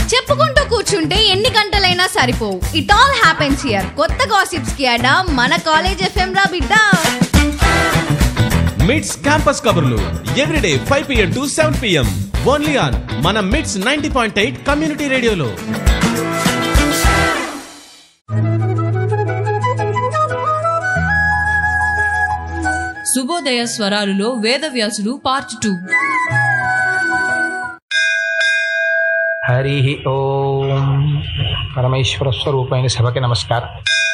చెప్పుకుంటూ కూర్చుంటే ఎన్ని గంటలైనా సరిపోవు ఇట్ ఆల్ హ్యాపెన్స్ హియర్ కొత్త గాసిప్స్ కి అడా మన కాలేజ్ ఎఫ్ఎం రా బిడ్డ మిడ్స్ క్యాంపస్ కబుర్లు everyday five PM to seven PM only on మన Mids ninety point eight community రేడియోలో శుభోదయ స్వరాలులో వేదవ్యాసుడు పార్ట్ టూ హరి ఓం పరమేశ్వర స్వరూపమైన సభకి నమస్కారం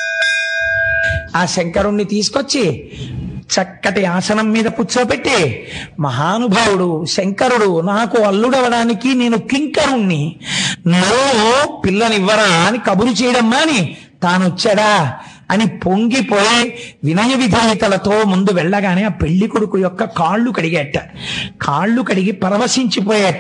ఆ శంకరుణ్ణి తీసుకొచ్చి చక్కటి ఆసనం మీద కూర్చోబెట్టి మహానుభావుడు శంకరుడు నాకు అల్లుడవడానికి నేను కింకరుణ్ణి నువ్వు పిల్లనివ్వరా అని కబురు చేయడం మాని తాను వచ్చాడా అని పొంగిపోయి వినయ విధేయతలతో ముందు వెళ్ళగానే ఆ పెళ్లి కొడుకు యొక్క కాళ్ళు కడిగేట కాళ్ళు కడిగి పరవశించిపోయేట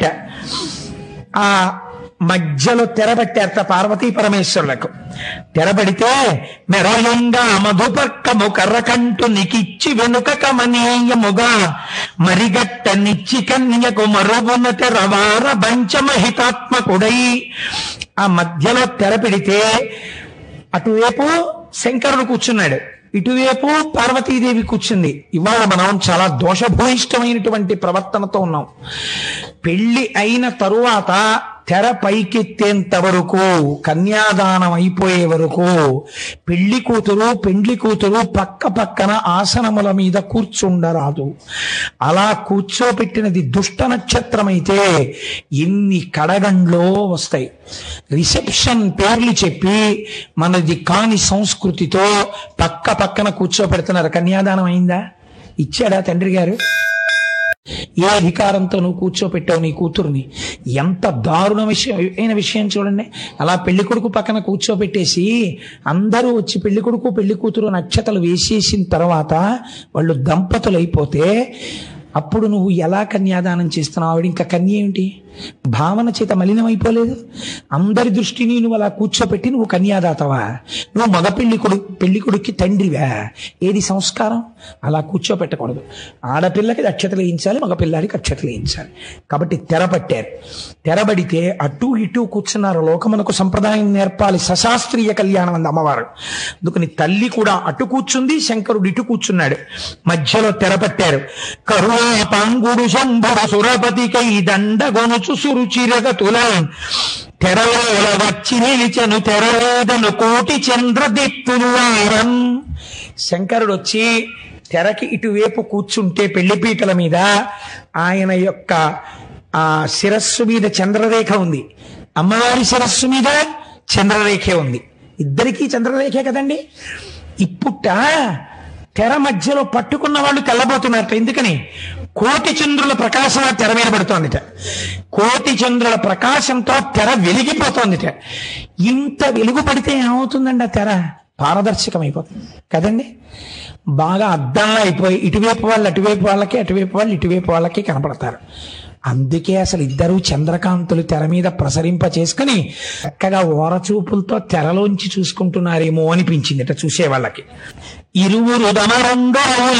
ఆ మధ్యలో తెరబట్టారట పార్వతీ పరమేశ్వరులకు తెరబడితే మెరయంగా మధుపర్కము కర్రకంటు నికిచ్చి వెనుక కమనీయముగా మరిగట్ట నిచ్చి కన్యకు మరువున తెరవార పంచమహితాత్మకుడై ఆ మధ్యలో తెరపెడితే అటువైపు శంకరుడు కూర్చున్నాడు ఇటువైపు పార్వతీదేవి కూర్చుంది ఇవాళ మనం చాలా దోషభూయిష్టమైనటువంటి ప్రవర్తనతో ఉన్నాం పెళ్లి అయిన తరువాత తెర పైకెత్తేంత వరకు కన్యాదానం అయిపోయే వరకు పెళ్లి కూతురు పెండ్లి కూతురు పక్క పక్కన ఆసనముల మీద కూర్చుండరాదు అలా కూర్చోపెట్టినది దుష్ట నక్షత్రమైతే ఎన్ని కడగండ్లో వస్తాయి రిసెప్షన్ పేర్లు చెప్పి మనది కాని సంస్కృతితో పక్క పక్కన కూర్చోపెడుతున్నారు కన్యాదానం అయిందా ఇచ్చాడా తండ్రి గారు ఏ అధికారంతో నువ్వు కూర్చోపెట్టావు నీ కూతురుని ఎంత దారుణ విషయం అయిన విషయం చూడండి అలా పెళ్లి కొడుకు పక్కన కూర్చోపెట్టేసి అందరూ వచ్చి పెళ్లి కొడుకు పెళ్లి కూతురు నక్షతలు వేసేసిన తర్వాత వాళ్ళు దంపతులు అయిపోతే అప్పుడు నువ్వు ఎలా కన్యాదానం చేస్తున్నావు ఆవిడ ఇంకా కన్య ఏమిటి భావన చేత మలినమైపోలేదు అందరి దృష్టిని నువ్వు అలా కూర్చోపెట్టి నువ్వు కన్యాదాతవా నువ్వు మగ పెళ్లి కొడుకు పెళ్లి కొడుక్కి తండ్రివా ఏది సంస్కారం అలా కూర్చోపెట్టకూడదు ఆడపిల్లకి అక్షతలు వేయించాలి మగ పిల్లాడికి అక్షతలు వేయించాలి కాబట్టి తెరపట్టారు తెరబడితే అటు ఇటు కూర్చున్నారు లోకమునకు సంప్రదాయం నేర్పాలి సశాస్త్రీయ కళ్యాణం అంది అమ్మవారు అందుకని తల్లి కూడా అటు కూర్చుంది శంకరుడు ఇటు కూర్చున్నాడు మధ్యలో తెరపట్టారు కరుణా పాంగుడు శంభుడు సురపతికై దండగొనుచు సురుచిరగతుల తెరలోల వచ్చి నిలిచెను తెరలేదను కోటి చంద్రదిత్తులు వారన్ శంకరుడు వచ్చి తెరకి ఇటువైపు కూర్చుంటే పెళ్లిపీటల మీద ఆయన యొక్క ఆ శిరస్సు మీద చంద్రరేఖ ఉంది అమ్మవారి శిరస్సు మీద చంద్రరేఖే ఉంది ఇద్దరికీ చంద్రరేఖే కదండి ఇప్పుట తెర మధ్యలో పట్టుకున్న వాళ్ళు తెల్లబోతున్నారట ఎందుకని కోటి చంద్రుల ప్రకాశం ఆ తెర మీద పడుతోందిట కోటి చంద్రుల ప్రకాశంతో తెర వెలిగిపోతోందిట ఇంత వెలుగు పడితే ఏమవుతుందండి ఆ తెర పారదర్శకమైపోతుంది కదండి బాగా అద్దంలా అయిపోయి ఇటువైపు వాళ్ళు అటువైపు వాళ్ళకి అటువైపు వాళ్ళు ఇటువైపు వాళ్ళకి కనపడతారు అందుకే అసలు ఇద్దరు చంద్రకాంతులు తెర మీద ప్రసరింప చేసుకుని చక్కగా ఓరచూపులతో తెరలోంచి చూసుకుంటున్నారేమో అనిపించింది ఇట చూసే వాళ్ళకి ఇరువురు దమరంగముల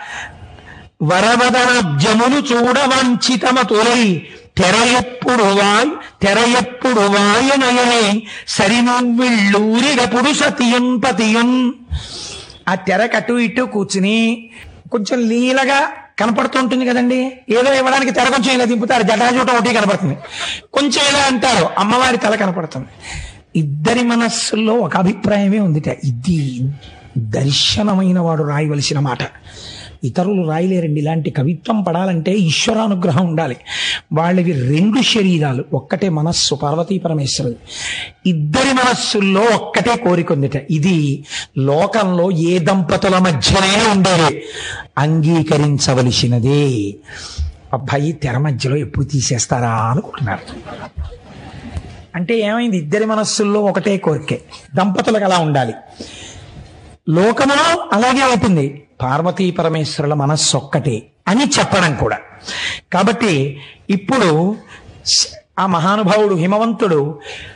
వరవదనబ్జములు చూడవంచితమ తొలై తెర ఎప్పుడు వాయ్ తెర ఎప్పుడు వాయనయనే సరినువ్విళ్ళూరిగపుడు సతియున్ పతియున్ ఆ తెర కటు ఇటు కూర్చుని కొంచెం లీలగా కనపడుతుంటుంది కదండి ఏదో ఇవ్వడానికి తెర కొంచెం ఇలా దింపుతారు జటాజూటం ఒకటి కనపడుతుంది కొంచెం ఇలా అంటారు అమ్మవారి తల కనపడుతుంది ఇద్దరి మనస్సుల్లో ఒక అభిప్రాయమే ఉందిట ఇది దర్శనమైన వాడు రాయవలసిన మాట ఇతరులు రాయలేరండి ఇలాంటి కవిత్వం పడాలంటే ఈశ్వరానుగ్రహం ఉండాలి వాళ్ళవి రెండు శరీరాలు ఒక్కటే మనస్సు పార్వతీ పరమేశ్వరుడు ఇద్దరి మనస్సుల్లో ఒక్కటే కోరిక ఉందిట ఇది లోకంలో ఏ దంపతుల మధ్యనే ఉండేది అంగీకరించవలసినదే అబ్బాయి తెర మధ్యలో ఎప్పుడు తీసేస్తారా అనుకుంటున్నారు అంటే ఏమైంది ఇద్దరి మనస్సుల్లో ఒకటే కోరికే దంపతులకు అలా ఉండాలి లోకములో అలాగే అవుతుంది పార్వతీ పరమేశ్వరుల మనస్సు ఒక్కటే అని చెప్పడం కూడా కాబట్టి ఇప్పుడు ఆ మహానుభావుడు హిమవంతుడు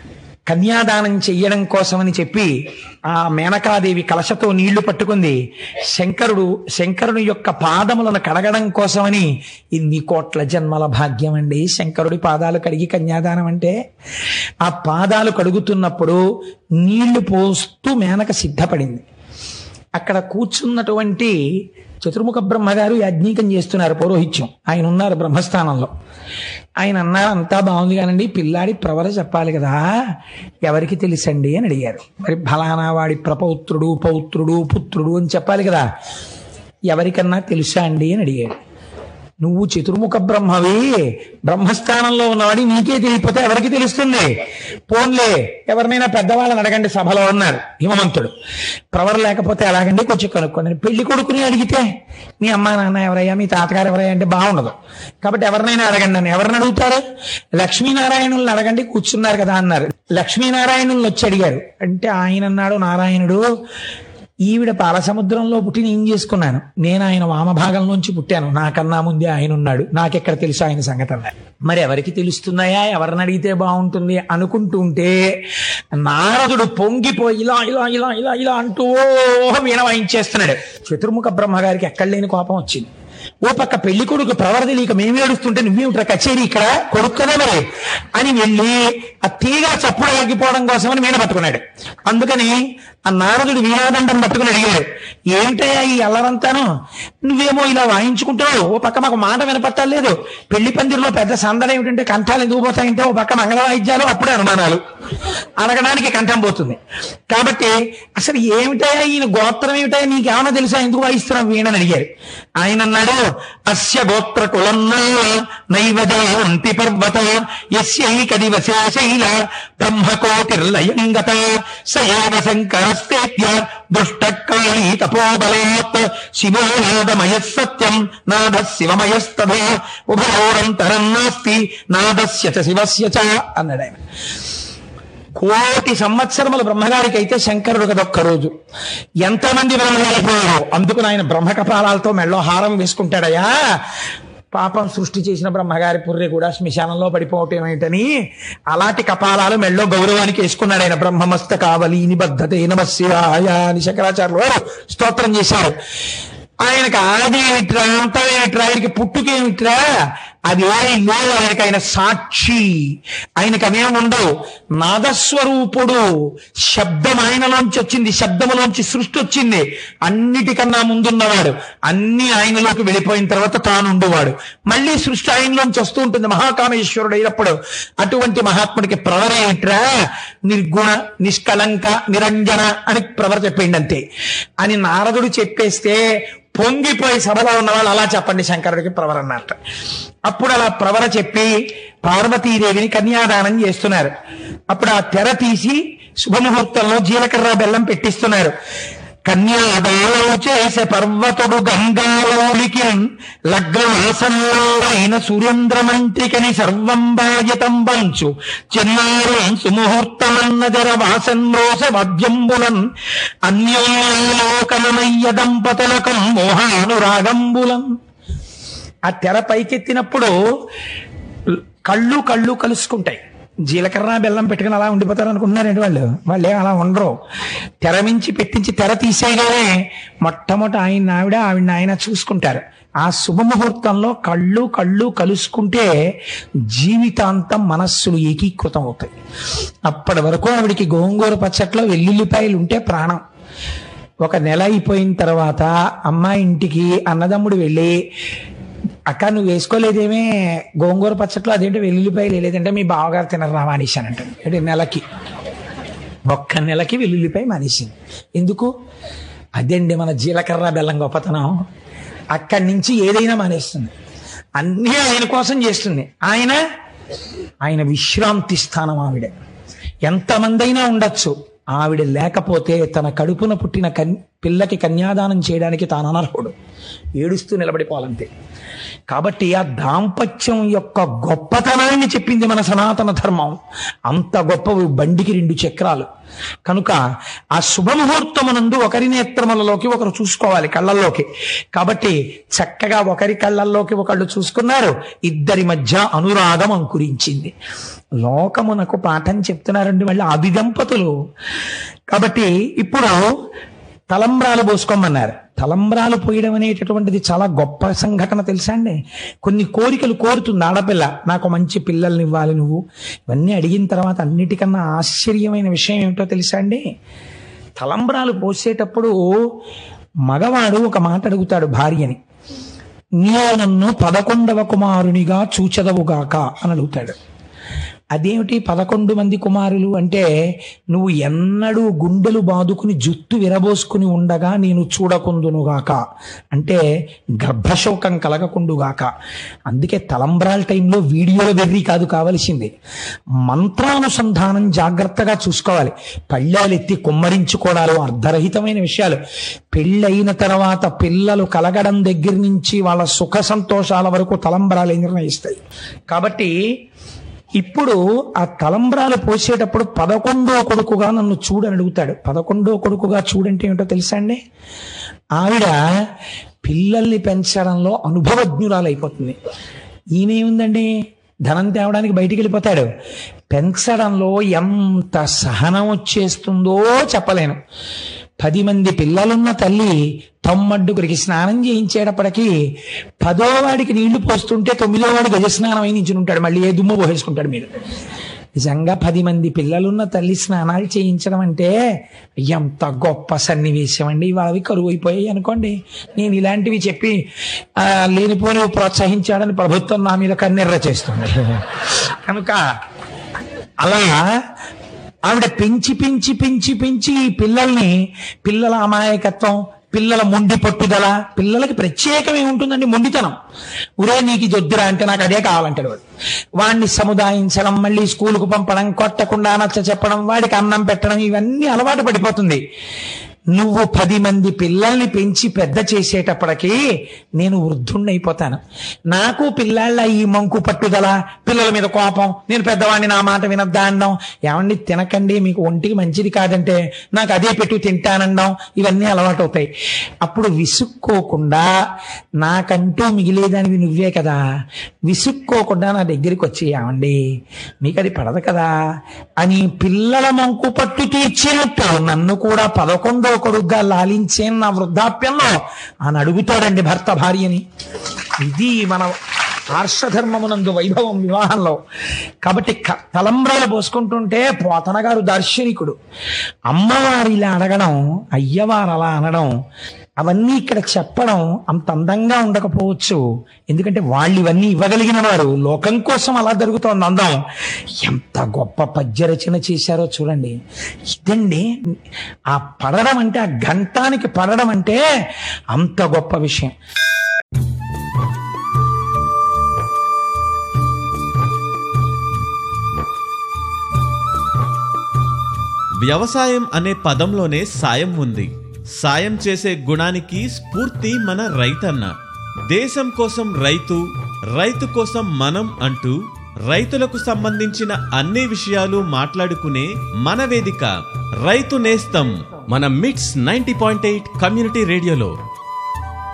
కన్యాదానం చెయ్యడం కోసమని చెప్పి ఆ మేనకాదేవి కలశతో నీళ్లు పట్టుకుంది శంకరుడు శంకరుని యొక్క పాదములను కడగడం కోసమని ఇన్ని కోట్ల జన్మల భాగ్యం అండి శంకరుడి పాదాలు కడిగి కన్యాదానం అంటే ఆ పాదాలు కడుగుతున్నప్పుడు నీళ్లు పోస్తూ మేనక సిద్ధపడింది అక్కడ కూర్చున్నటువంటి చతుర్ముఖ బ్రహ్మగారు యాజ్ఞికం చేస్తున్నారు పౌరోహిత్యం ఆయన ఉన్నారు బ్రహ్మస్థానంలో ఆయన అన్నారు అంతా బాగుంది కానండి పిల్లాడి ప్రవర చెప్పాలి కదా ఎవరికి తెలుసండి అని అడిగారు మరి ఫలానా వాడి ప్రపౌత్రుడు పౌత్రుడు పుత్రుడు అని చెప్పాలి కదా ఎవరికన్నా తెలుసా అండి అని అడిగాడు నువ్వు చతుర్ముఖ బ్రహ్మవి బ్రహ్మస్థానంలో ఉన్నవాడి నీకే తెలియకపోతే ఎవరికి తెలుస్తుంది పోన్లే ఎవరినైనా పెద్దవాళ్ళని అడగండి సభలో ఉన్నారు హిమవంతుడు ప్రవర లేకపోతే ఎలాగండి కొంచెం కనుక్కోండి పెళ్లి కొడుకుని అడిగితే మీ అమ్మా నాన్న ఎవరయ్యా మీ తాతగారు ఎవరయ్యా అంటే బాగుండదు కాబట్టి ఎవరినైనా అడగండి అని ఎవరిని అడుగుతారు లక్ష్మీనారాయణుల్ని అడగండి కూర్చున్నారు కదా అన్నారు లక్ష్మీనారాయణుల్ని వచ్చి అడిగారు అంటే ఆయన అన్నాడు నారాయణుడు ఈవిడ పాలసముద్రంలో పుట్టి నేను చేసుకున్నాను నేను ఆయన వామభాగంలోంచి పుట్టాను నాకన్నా ముందే ఆయన ఉన్నాడు నాకెక్కడ తెలుసు ఆయన సంగతి అన్నారు మరి ఎవరికి తెలుస్తున్నాయా ఎవరిని అడిగితే బాగుంటుంది అనుకుంటూ ఉంటే నారదుడు పొంగిపోయి ఇలా ఇలా ఇలా ఇలా ఇలా అంటూ ఓ వీణ వాయించేస్తున్నాడు చతుర్ముఖ బ్రహ్మగారికి ఎక్కడ లేని కోపం వచ్చింది ఓ పక్క పెళ్లి కొడుకు ప్రవరది నీకు మేము ఏడుస్తుంటే నువ్వేమిట్రా కచేరీ ఇక్కడ కొడుకు కదా మరి అని వెళ్ళి ఆ తీగ చప్పుడు ఆగిపోవడం కోసమని వీణ పట్టుకున్నాడు అందుకని ఆ నారదుడు వీణాదండం పట్టుకుని అడిగాడు ఏమిటయ్యా ఈ అల్లరంతాను నువ్వేమో ఇలా వాయించుకుంటావు ఓ పక్క మాకు మాట వినపట్టలేదు పెళ్లి పందిరిలో పెద్ద సందడి ఏమిటంటే కంఠాలు ఎందుకు పోతాయంటే ఓ పక్క మంగళ వాయిద్యాలు అప్పుడే అనుమానాలు అడగడానికి కంఠం పోతుంది కాబట్టి అసలు ఏమిటయా ఈయన గోత్రం ఏమిటయా నీకేమైనా తెలుసా ఎందుకు వాయిస్తున్నాం వీణని అడిగారు ఆయన అన్నాడు అస్య గోత్ర కులన్న నైవజాంతి పర్వత యస్యైక దివశేషైల బ్రహ్మకోటిర్లయంగత సయాన శంకరస్తేత్య దృష్టకాళీ తపోబలాత్ శివోనాదమయ సత్యం నాద శివమయస్తథా ఉభయోరంతరం నాస్తి నాదస్య చ శివస్య చ అన్నాడు ఆయన కోటి సంవత్సరముల బ్రహ్మగారికి అయితే శంకరుడు కదొక్క రోజు ఎంతమంది బ్రహ్మగారిపోయారు అందుకు ఆయన బ్రహ్మ కపాలాలతో మెళ్ళో హారం వేసుకుంటాడయ్యా పాపం సృష్టి చేసిన బ్రహ్మగారి పుర్రె కూడా శ్మశానంలో పడిపోవటం ఏంటని అలాంటి కపాలాలు మెళ్ళో గౌరవానికి వేసుకున్నాడు ఆయన బ్రహ్మమస్త కావలి నిబద్ధత నమశివాయ అని శంకరాచార్యులు వారు స్తోత్రం చేశారు ఆయనకు ఆది ఏమిట్రా అంతా ఏమిట్రా ఆయనకి పుట్టుకేమిట్రా అది ఏమీ లేదు ఆయనకి ఆయన సాక్షి ఆయనకి అవేం ఉండవు నాదస్వరూపుడు శబ్దం ఆయనలోంచి వచ్చింది శబ్దములోంచి సృష్టి వచ్చింది అన్నిటికన్నా ముందున్నవాడు అన్ని ఆయనలోకి వెళ్ళిపోయిన తర్వాత తాను ఉండేవాడు మళ్ళీ సృష్టి ఆయనలోంచి వస్తూ ఉంటుంది మహాకామేశ్వరుడు అయినప్పుడు అటువంటి మహాత్ముడికి ప్రవర ఏమిట్రా నిర్గుణ నిష్కలంక నిరంజన అని ప్రవర చెప్పిండి అంతే అని నారదుడు చెప్పేస్తే పొంగిపోయి సభలో ఉన్న వాళ్ళు అలా చెప్పండి శంకరుడికి ప్రవర అన్నట్ట అప్పుడు అలా ప్రవర చెప్పి పార్వతీదేవిని కన్యాదానం చేస్తున్నారు అప్పుడు ఆ తెర తీసి శుభముహూర్తంలో జీలకర్ర బెల్లం పెట్టిస్తున్నారు కన్యాదానం చేసే పర్వతుడు గంగాలోలికి లగ్నవాసంలోనైన సురేంద్ర మంత్రికని సర్వం బాధ్యతం వంచు చిన్నారం సుముహూర్తమన్నదర వాసన్ రోస మద్యంబులన్ అన్యోలోకనమయ్య దంపతులకం మోహానురాగంబులం ఆ తెర పైకెత్తినప్పుడు కళ్ళు కళ్ళు కలుసుకుంటాయి జీలకర్ర బెల్లం పెట్టుకుని అలా ఉండిపోతారు అనుకుంటున్నారండి వాళ్ళు వాళ్ళు ఏం అలా ఉండరు తెర మించి పెట్టించి తెర తీసేయగానే మొట్టమొదట ఆయన ఆవిడ ఆవిడ ఆయన చూసుకుంటారు ఆ శుభముహూర్తంలో కళ్ళు కళ్ళు కలుసుకుంటే జీవితాంతం మనస్సులు ఏకీకృతం అవుతాయి అప్పటి వరకు ఆవిడికి గోంగూర పచ్చట్లో వెల్లుల్లిపాయలు ఉంటే ప్రాణం ఒక నెల అయిపోయిన తర్వాత అమ్మాయి ఇంటికి అన్నదమ్ముడు వెళ్ళి అక్క నువ్వు వేసుకోలేదేమే గోంగూర పచ్చట్లో అదేంటి వెల్లుల్లిపాయలు లేదంటే మీ బావగారు తినరు రా మానేశానంట అంటే నెలకి ఒక్క నెలకి వెల్లుల్లిపాయ మానేసింది ఎందుకు అదండి మన జీలకర్ర బెల్లం గొప్పతనం అక్కడి నుంచి ఏదైనా మానేస్తుంది అన్నీ ఆయన కోసం చేస్తుంది ఆయన ఆయన విశ్రాంతి స్థానం ఆవిడ ఎంతమందైనా ఉండొచ్చు ఆవిడ లేకపోతే తన కడుపున పుట్టిన కన్ పిల్లకి కన్యాదానం చేయడానికి తాను అనర్హుడు ఏడుస్తూ నిలబడిపోవాలంతే కాబట్టి ఆ దాంపత్యం యొక్క గొప్పతనాన్ని చెప్పింది మన సనాతన ధర్మం అంత గొప్పవి బండికి రెండు చక్రాలు కనుక ఆ శుభముహూర్తమునందు ఒకరి నేత్రములలోకి ఒకరు చూసుకోవాలి కళ్ళల్లోకి కాబట్టి చక్కగా ఒకరి కళ్ళల్లోకి ఒకళ్ళు చూసుకున్నారు ఇద్దరి మధ్య అనురాగం అంకురించింది లోకమునకు పాఠం చెప్తున్నారండి మళ్ళీ ఆది దంపతులు కాబట్టి ఇప్పుడు తలంబ్రాలు పోసుకోమన్నారు తలంబ్రాలు పోయడం అనేటటువంటిది చాలా గొప్ప సంఘటన తెలుసా అండి కొన్ని కోరికలు కోరుతుంది ఆడపిల్ల నాకు మంచి పిల్లల్ని ఇవ్వాలి నువ్వు ఇవన్నీ అడిగిన తర్వాత అన్నిటికన్నా ఆశ్చర్యమైన విషయం ఏమిటో తెలుసా అండి తలంబ్రాలు పోసేటప్పుడు మగవాడు ఒక మాట అడుగుతాడు భార్యని నీవు నన్ను పదకొండవ కుమారునిగా చూచదవుగాక అని అడుగుతాడు అదేమిటి పదకొండు మంది కుమారులు అంటే నువ్వు ఎన్నడూ గుండెలు బాదుకుని జుత్తు విరబోసుకుని ఉండగా నేను చూడకుందునుగాక అంటే గర్భశోకం కలగకుండుగాక అందుకే తలంబ్రాల టైంలో వీడియోల వెర్రి కాదు కావలసింది మంత్రానుసంధానం జాగ్రత్తగా చూసుకోవాలి పళ్ళాలు ఎత్తి కుమ్మరించుకోవడాలు అర్ధరహితమైన విషయాలు పెళ్ళైన తర్వాత పిల్లలు కలగడం దగ్గర నుంచి వాళ్ళ సుఖ సంతోషాల వరకు తలంబ్రాలు నిర్ణయిస్తాయి కాబట్టి ఇప్పుడు ఆ తలంబ్రాలు పోసేటప్పుడు పదకొండో కొడుకుగా నన్ను చూడని అడుగుతాడు పదకొండో కొడుకుగా చూడంటే ఏమిటో తెలుసా అండి ఆవిడ పిల్లల్ని పెంచడంలో అనుభవజ్ఞురాలైపోతుంది ఈయనేముందండి ధనం తేవడానికి బయటికి వెళ్ళిపోతాడు పెంచడంలో ఎంత సహనం వచ్చేస్తుందో చెప్పలేను పది మంది పిల్లలున్న తల్లి తొమ్మడ్డుగురికి స్నానం చేయించేటప్పటికి పదో వాడికి నీళ్లు పోస్తుంటే తొమ్మిదో వాడు గజ స్నానం అయి నించుని ఉంటాడు మళ్ళీ ఏ దుమ్ము పోసేసుకుంటాడు మీరు నిజంగా పది మంది పిల్లలున్న తల్లి స్నానాలు చేయించడం అంటే ఎంత గొప్ప సన్నివేశం అండి వాళ్ళవి కరువు అయిపోయాయి అనుకోండి నేను ఇలాంటివి చెప్పి ఆ, లేనిపోని ప్రోత్సహించాడని ప్రభుత్వం నా మీద కన్నెర్ర చేస్తుంది కనుక అలా ఆవిడ పెంచి పెంచి పెంచి పెంచి ఈ పిల్లల్ని పిల్లల అమాయకత్వం పిల్లల మొండి పట్టుదల పిల్లలకి ప్రత్యేకమే ఉంటుందండి మొండితనం ఉరే నీకు ఇది వద్దురా అంటే నాకు అదే కావాలంటాడు వాడు వాడిని సముదాయించడం మళ్ళీ స్కూలుకు పంపడం కొట్టకుండా నచ్చ చెప్పడం వాడికి అన్నం పెట్టడం ఇవన్నీ అలవాటు పడిపోతుంది నువ్వు పది మంది పిల్లల్ని పెంచి పెద్ద చేసేటప్పటికి నేను వృద్ధుణ్ణైపోతాను నాకు పిల్లాళ్ళ ఈ మంకు పట్టుదల పిల్లల మీద కోపం నేను పెద్దవాడిని నా మాట వినద్దా అనడం ఏమండి తినకండి మీకు ఒంటికి మంచిది కాదంటే నాకు అదే పెట్టు తింటానడం ఇవన్నీ అలవాటు అవుతాయి అప్పుడు విసుక్కోకుండా నాకంటూ మిగిలేదానివి నువ్వే కదా విసుక్కోకుండా నా దగ్గరికి వచ్చి ఏమండి మీకు అది పడదు కదా అని పిల్లల మంకు పట్టు తీర్చినట్టు నన్ను కూడా పదకొండో కొడుగ్గా లాలించే నా వృద్ధాప్యంలో అని అడుగుతాడండి భర్త భార్యని ఇది మన ఆర్షధర్మమునందు వైభవం వివాహంలో కాబట్టి క- తలంబ్రాలు పోసుకుంటుంటే పోతన గారు దార్శనికుడు అమ్మవారు ఇలా అడగడం అయ్యవారు అలా అనడం అవన్నీ ఇక్కడ చెప్పడం అంత అందంగా ఉండకపోవచ్చు ఎందుకంటే వాళ్ళు ఇవన్నీ ఇవ్వగలిగిన వారు లోకం కోసం అలా జరుగుతోంది అందం ఎంత గొప్ప పద్య రచన చేశారో చూడండి ఇదండి ఆ పడడం అంటే ఆ ఘంటానికి పడడం అంటే అంత గొప్ప విషయం వ్యవసాయం అనే పదంలోనే సాయం ఉంది సాయం చేసే గుణానికి స్ఫూర్తి మన రైతన్న దేశం కోసం రైతు రైతు కోసం మనం అంటూ రైతులకు సంబంధించిన అన్ని విషయాలు మాట్లాడుకునే మన వేదిక రైతు నేస్తం మన మిట్స్ నైంటీ పాయింట్ ఎయిట్ కమ్యూనిటీ రేడియోలో